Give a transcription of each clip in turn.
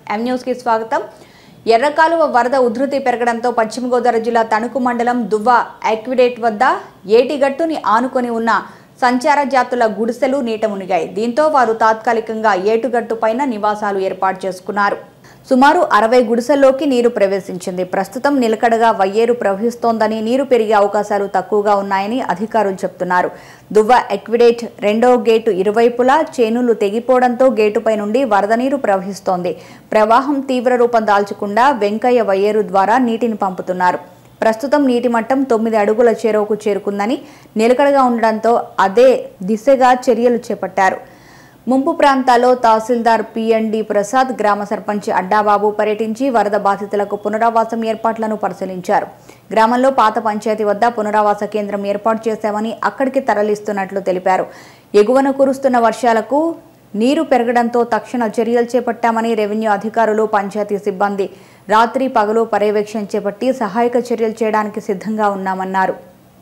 ఎం న్యూస్కి స్వాగతం ఎర్రకాలువ వరద ఉధృతి పెరగడంతో పశ్చిమ గోదావరి జిల్లా తణుకు మండలం దువ్వ యాక్విడేట్ వద్ద ఏటిగట్టుని ఆనుకొని ఉన్న సంచార జాతుల గుడిసెలు నీట మునిగాయి దీంతో వారు తాత్కాలికంగా ఏటుగట్టు పైన నివాసాలు ఏర్పాటు చేసుకున్నారు సుమారు అరవై గుడిసెల్లోకి నీరు ప్రవేశించింది ప్రస్తుతం నిలకడగా వయ్యేరు ప్రవహిస్తోందని నీరు పెరిగే అవకాశాలు తక్కువగా ఉన్నాయని అధికారులు చెప్తున్నారు దువ్వ ఎక్విడేట్ రెండో గేటు ఇరువైపులా చేనులు తెగిపోవడంతో గేటుపై నుండి వరద నీరు ప్రవహిస్తోంది ప్రవాహం తీవ్ర రూపం దాల్చకుండా వెంకయ్య వయ్యేరు ద్వారా నీటిని పంపుతున్నారు ప్రస్తుతం నీటి మట్టం తొమ్మిది అడుగుల చేరువకు చేరుకుందని నిలకడగా ఉండడంతో అదే దిశగా చర్యలు చేపట్టారు ముంపు ప్రాంతాల్లో తహసీల్దార్ పిఎన్డి ప్రసాద్ గ్రామ సర్పంచ్ అడ్డాబాబు పర్యటించి వరద బాధితులకు పునరావాసం ఏర్పాట్లను పరిశీలించారు గ్రామంలో పాత పంచాయతీ వద్ద పునరావాస కేంద్రం ఏర్పాటు చేశామని అక్కడికి తరలిస్తున్నట్లు తెలిపారు ఎగువన కురుస్తున్న వర్షాలకు నీరు పెరగడంతో తక్షణ చర్యలు చేపట్టామని రెవెన్యూ అధికారులు పంచాయతీ సిబ్బంది రాత్రి పగలు పర్యవేక్షణ చేపట్టి సహాయక చర్యలు చేయడానికి సిద్ధంగా ఉన్నామన్నారు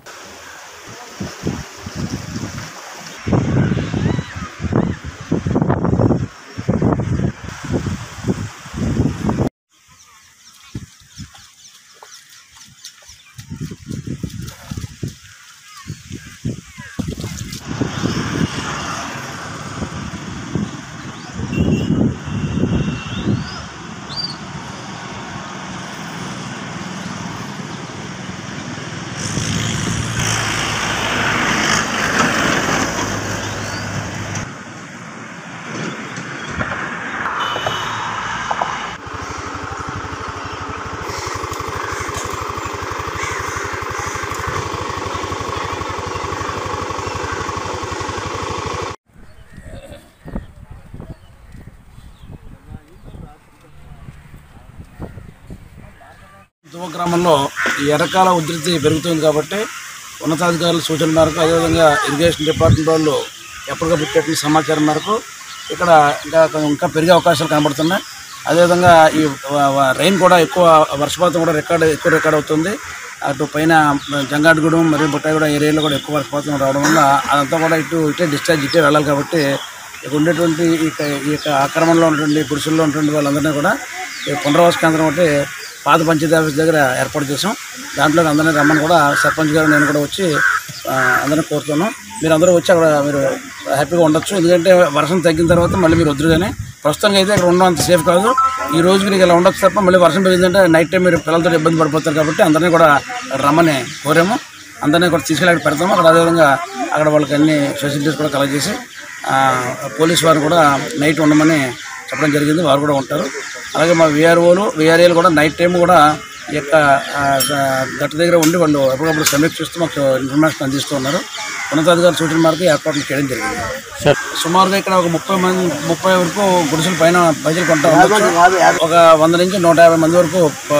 దువ్వ గ్రామంలో ఈ ఎర్రకాల ఉధృతి పెరుగుతుంది కాబట్టి ఉన్నతాధికారుల సూచన మేరకు అదేవిధంగా ఇరిగేషన్ డిపార్ట్మెంట్ వాళ్ళు ఎప్పటికప్పుడు పెట్టిన సమాచారం మేరకు ఇక్కడ ఇంకా ఇంకా పెరిగే అవకాశాలు కనబడుతున్నాయి అదేవిధంగా ఈ వ- వ- రెయిన్ కూడా ఎక్కువ వర్షపాతం కూడా రికార్డ్ ఎక్కువ రికార్డ్ అవుతుంది అటు పైన జంగాటిగూడెం మరియు బుట్టాయిగూడ ఏరియాలో కూడా ఎక్కువ వర్షపాతం రావడం వల్ల అదంతా కూడా ఇటు ఇటే డిశ్చార్జ్ ఇటే వెళ్ళాలి కాబట్టి ఇక్కడ ఉండేటువంటి ఈ యొక్క- ఈ యొక్క ఆక్రమణలో ఉన్నటువంటి గుడిసెల్లో ఉన్నటువంటి వాళ్ళందరినీ కూడా ఈ పునరావాస కేంద్రం ఒకటి పాత పంచాయతీ ఆఫీస్ దగ్గర ఏర్పాటు చేసాం దాంట్లో అందరినీ రమ్మని కూడా సర్పంచ్ గారు నేను కూడా వచ్చి ఆ, అందరినీ కోరుతున్నాం మీరు అందరూ వచ్చి అక్కడ మీరు హ్యాపీగా ఉండొచ్చు ఎందుకంటే వర్షం తగ్గిన తర్వాత మళ్ళీ మీరు వద్దురు కానీ ప్రస్తుతానికి అయితే ఇక్కడ ఉండడం అంత సేఫ్ కాదు ఈ రోజుకి నీకు ఇలా ఉండొచ్చు తప్ప మళ్ళీ వర్షం పెరిగిందంటే నైట్ టైం మీరు పిల్లలతో ఇబ్బంది పడిపోతారు కాబట్టి అందరినీ కూడా రమ్మని కోరాము అందరినీ కూడా తీసుకెళ్ళి అక్కడ పెడతాము అక్కడ అదేవిధంగా అక్కడ వాళ్ళకి అన్ని ఫెసిలిటీస్ కూడా కలగజేసి ఆ, పోలీస్ వారు కూడా నైట్ ఉండమని చెప్పడం జరిగింది వారు కూడా ఉంటారు అలాగే మా విఆర్ఓలు విఆర్ఏలు కూడా నైట్ టైం కూడా ఈ యొక్క ఆ, గ- గట్టు దగ్గర ఉండి వాళ్ళు ఎప్పటికప్పుడు సమీక్షిస్తూ మాకు ఇన్ఫర్మేషన్ అందిస్తూ ఉన్నారు ఉన్నతాధికారుల సూచన మేరకు ఏర్పాట్లు చేయడం జరిగింది సుమారుగా ఇక్కడ ఒక ముప్పై మంది ముప్పై వరకు గుడిసెల పైన ప్రజలు కొంటా ఉండొచ్చు ఒక వంద నుంచి నూట యాభై మంది వరకు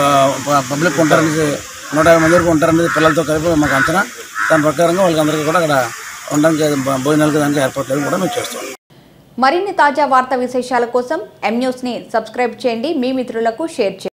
పబ్లిక్ ఉంటారనేది నూట యాభై మంది వరకు ఉంటారనేది పిల్లలతో కలిపి మాకు అంచనా దాని ప్రకారంగా వాళ్ళకి అందరికీ కూడా అక్కడ ఉండడానికి భోజనాలకి దానికి ఏర్పాట్లు కూడా మేము చేస్తాం మరిన్ని తాజా వార్తా విశేషాల కోసం ఎం న్యూస్ని సబ్స్క్రైబ్ చేయండి మీ మిత్రులకు షేర్ చేయండి